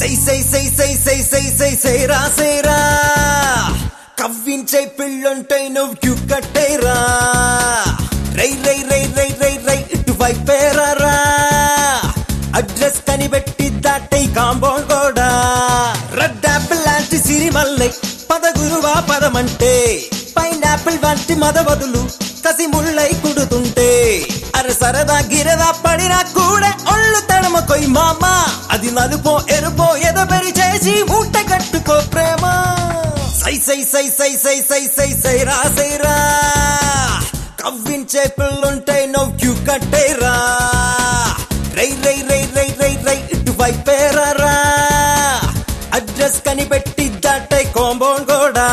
సై సై సై సై సై సై సై సైరా సైరా కవ్వించే పిల్లుంటై నువ్వు క్యూ కట్టేరా రై రై రై రై రై రై ఇటు వైపేరా అడ్రస్ కనిపెట్టి దాటై కాంబౌండ్ కూడా రెడ్ యాపిల్ లాంటి సిరిమల్లై పద గురువా పదమంటే పైనాపిల్ వంటి మద బదులు కసి ముళ్ళై కుడుతుంటే అరే సరదా గిరదా పడినా కూడా ఒళ్ళు తడమ కొయ్ మామ అది నలుపో ఎరుపో ఎదబెరి చేసి మూట కట్టుకో ప్రేమ సై సై సై సై సై సై సై సై రా సై రా కవ్వించే పిల్లుంటాయి నువ్వు క్యూ కట్టేరా రై రై రై రై రై రై ఇటు వైపేరా అడ్రస్ కనిపెట్టి దాటై కాంబౌండ్ కూడా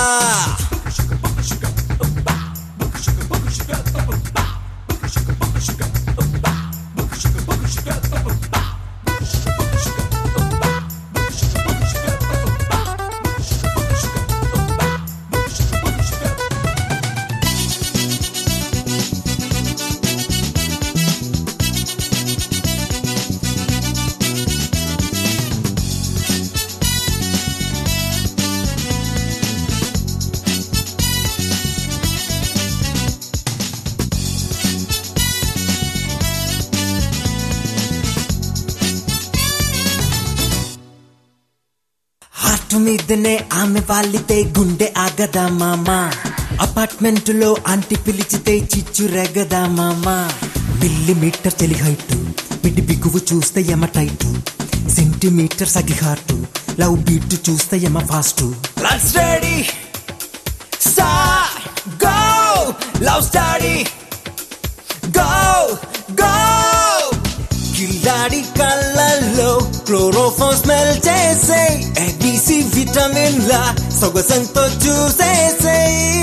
హార్ట్ మీదనే ఆమె వాలితే గుండె ఆగదా మామా అపార్ట్మెంట్ లో ఆంటీ పిలిచితే చిచ్చు రెగదా మామా మిల్లీమీటర్ చెలి హైట్ మిడి బిగువు చూస్తే ఎమ టైట్ సెంటీమీటర్ సగి హార్ట్ లవ్ బీట్ చూస్తే ఎమ fast love study star go love study go go కిల్లాడి కళ్ళల్లో క్లోరోఫోన్ స్మెల్ చేసే ఎబిసి విటమిన్ లా సొగసంతో చూసేసే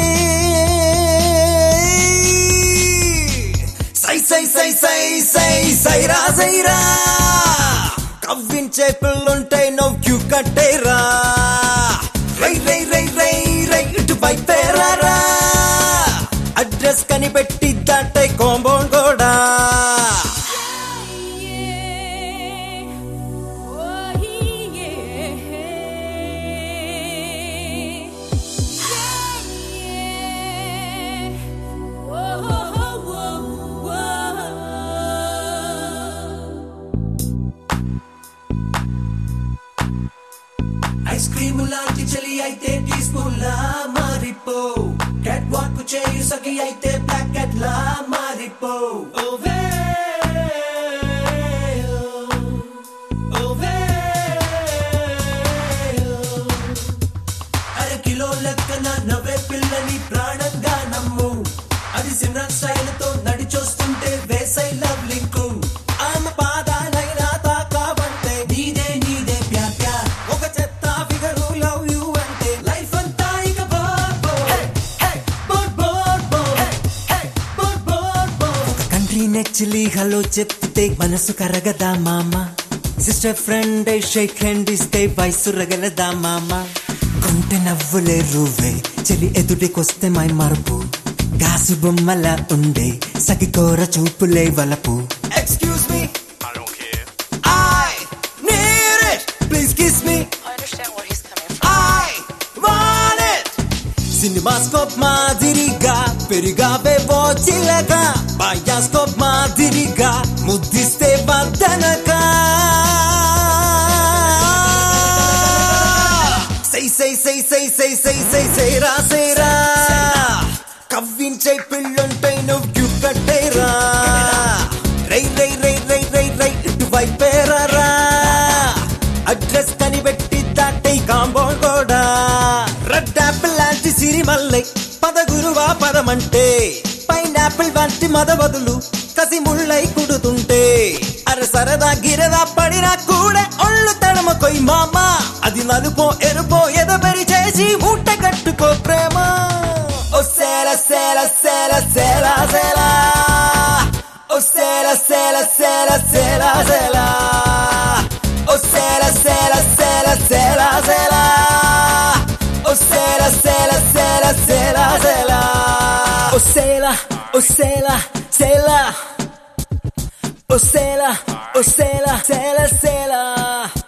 సై సై సై సై సై సైరా సైరా కవ్వించే పిల్లుంటాయి నువ్వు క్యూ కట్టేరా రై రై రై రై రై ఇటు వైపేరా అడ్రస్ కనిపెట్టి దాటై కాంబౌండ్ కూడా ఐస్ క్రీమ్ లాంటి చలి అయితే టీ స్పూన్ లా మారిపో క్యాట్ వాక్ చేయు సగి అయితే బ్లాక్ క్యాట్ లా మారిపో ఓవే ఓవే అర కిలో లెక్కన నవ్వే పిల్లని ప్రాణంగా నమ్ము అది సిమ్రన్ స్టైల్ తో నడిచొస్తుంటే వేసై లవ్ లింకు ఆమె పాదాలైనా తాకావంటే నీదే నీదే ప్యార్ ప్యార్ ఒక చెత్త ఫిగరు లవ్ యూ అంటే లైఫ్ అంతా ఇక bore bore bore bore bore bore bore bore country నెచ్చిలి హలో చెప్తే మనసు కరగదా మామ సిస్టర్ ఫ్రెండ్ షేక్ హ్యాండ్ ఇస్తే వయసు రగలదా మామ కొంటె నవ్వులే రువ్వే చెలి ఎదుటికొస్తే మై మరుపు గాసు బొమ్మల ఉండే సగి కోర చూపులే వలపు excuse me I don't care. I need it please kiss me I understand where he's coming from. I want it cinemascope మాదిరిగా పెరిగావే ఓ చిలక బయాస్కోప్ మాదిరిగా ముద్దిస్తే వద్దనక సై సై సై సై సై సై సై సైరా సైరా కవ్వించే పిల్లుంటై నువ్వు క్యూ కట్టేరా రై రై రై రై రై రై ఇటు వైపేరా అడ్రస్ కనిపెట్టి దాటై కాంబౌండ్ కూడా రెడ్ యాపిల్ లాంటి సిరిమల్లై పద గురువా పదమంటే పైనాపిల్ వంటి మద బదులు కసి ముళ్ళై కుడుతుంటే అరే సరదా గిరదా పడినా కూడా ఒళ్ళు తడమ కొయ్ మామ అది నలుపో ఎరుపో ఎదబెరి చేసి మూట కట్టుకో ప్రేమ ఓ సేల సేల సేల సేల సేల ఓ సేల సేల సేల సేల సేల ఓ సేల సేల సేల సేల సేల ఓ సేల సేల సేల సేల సేల ఓ సేల ఓ సేల సేల ఓ సేల ఓ సేల సేల సేల